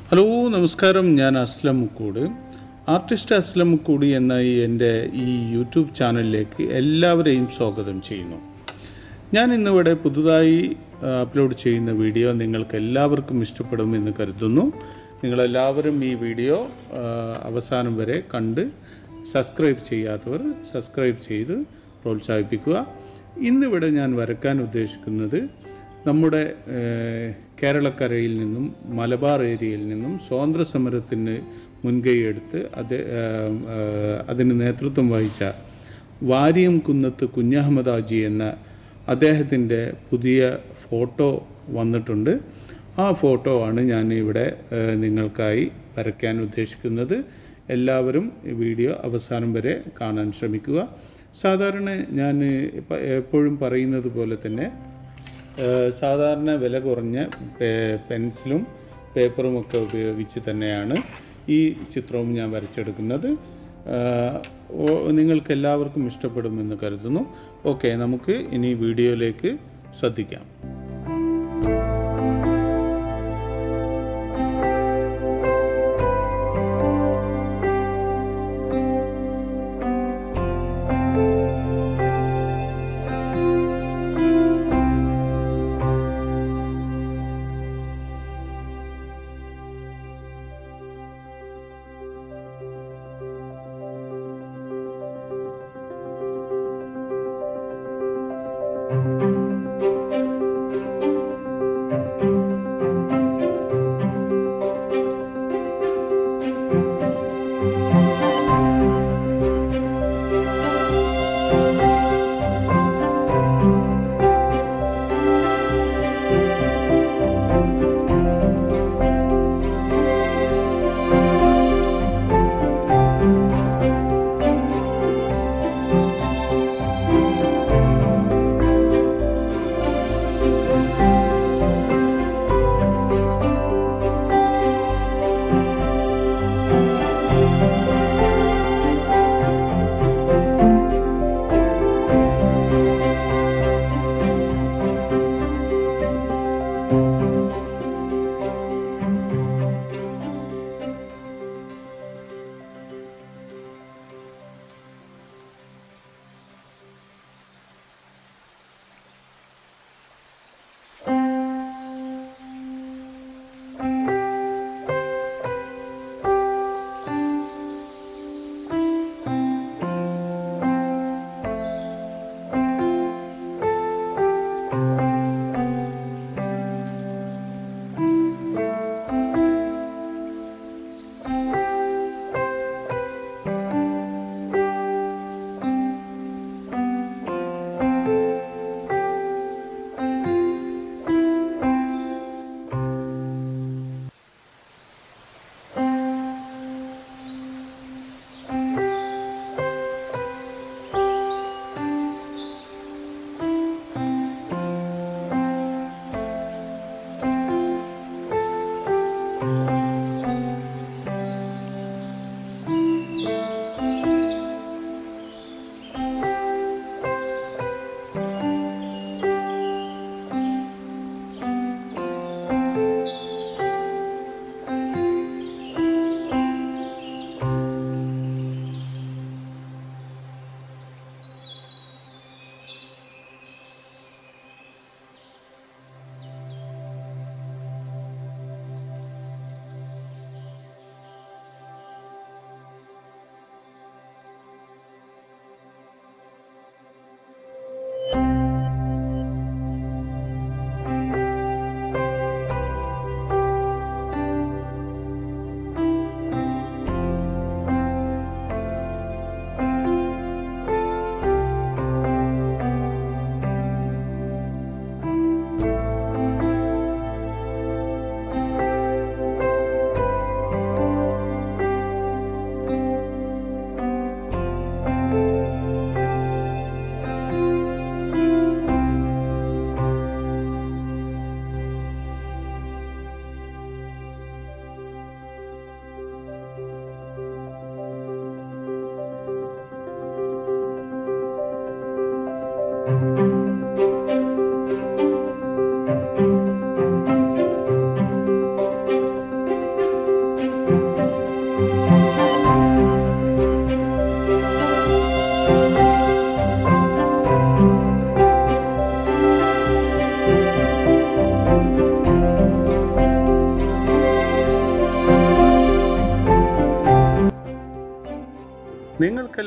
hello നമസ്കാരം ഞാൻ Aslam Mukkoot artist Aslam Mukkoot എന്ന ഈ എൻ്റെ ഈ യൂട്യൂബ് ചാനലിലേക്ക് എല്ലാവരെയും സ്വാഗതം ചെയ്യുന്നു ഞാൻ ഇന്നിവിടെ പുതുതായി ആ, അപ്ലോഡ് ചെയ്യുന്ന വീഡിയോ നിങ്ങൾക്ക് എല്ലാവർക്കും ഇഷ്ടപ്പെടുമെന്ന് കരുതുന്നു നിങ്ങളെല്ലാവരും ഈ വീഡിയോ ആ, അവസാനം വരെ കണ്ട് സബ്സ്ക്രൈബ് ചെയ്യാത്തവർ സബ്സ്ക്രൈബ് ചെയ്ത് പ്രോത്സാഹിപ്പിക്കുക ഇന്നിവിടെ ഞാൻ വരക്കാൻ ഉദ്ദേശിക്കുന്നത് നമ്മുടെ ഏഹ്, കേരളക്കരയിൽ നിന്നും മലബാർ ഏരിയയിൽ നിന്നും സ്വാതന്ത്ര്യ സമരത്തിന് മുൻകൈയെടുത്ത് അത് ഏഹ്, ഏഹ്, അതിന് നേതൃത്വം വഹിച്ച വാരിയം കുന്നത്ത് കുഞ്ഞഹമ്മദ് ആജി എന്ന അദ്ദേഹത്തിൻ്റെ പുതിയ ഫോട്ടോ വന്നിട്ടുണ്ട് ആ ഫോട്ടോ ആണ് ഞാൻ ഇവിടെ ഏഹ്, നിങ്ങൾക്കായി വരയ്ക്കാൻ ഉദ്ദേശിക്കുന്നത് എല്ലാവരും ഈ വീഡിയോ അവസാനം വരെ കാണാൻ ശ്രമിക്കുക സാധാരണ ഞാൻ ഇപ്പ- എപ്പോഴും പറയുന്നത് പോലെ തന്നെ ഏഹ് സാധാരണ വില കുറഞ്ഞ പേ- പെൻസിലും പേപ്പറും ഒക്കെ ഉപയോഗിച്ച് തന്നെയാണ് ഈ ചിത്രവും ഞാൻ വരച്ചെടുക്കുന്നത് ഏഹ് ഓ- നിങ്ങൾക്ക് എല്ലാവർക്കും ഇഷ്ടപ്പെടുമെന്ന് കരുതുന്നു ഓക്കെ നമുക്ക് ഇനി വീഡിയോയിലേക്ക് ശ്രദ്ധിക്കാം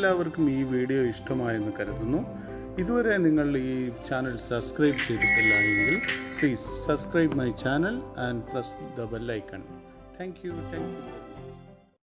എല്ലാവർക്കും ഈ വീഡിയോ ഇഷ്ടമായെന്ന് കരുതുന്നു ഇതുവരെ നിങ്ങൾ ഈ ചാനൽ സബ്സ്ക്രൈബ് ചെയ്തിട്ടില്ല എങ്കിൽ please subscribe my channel and press the bell icon thank you thank U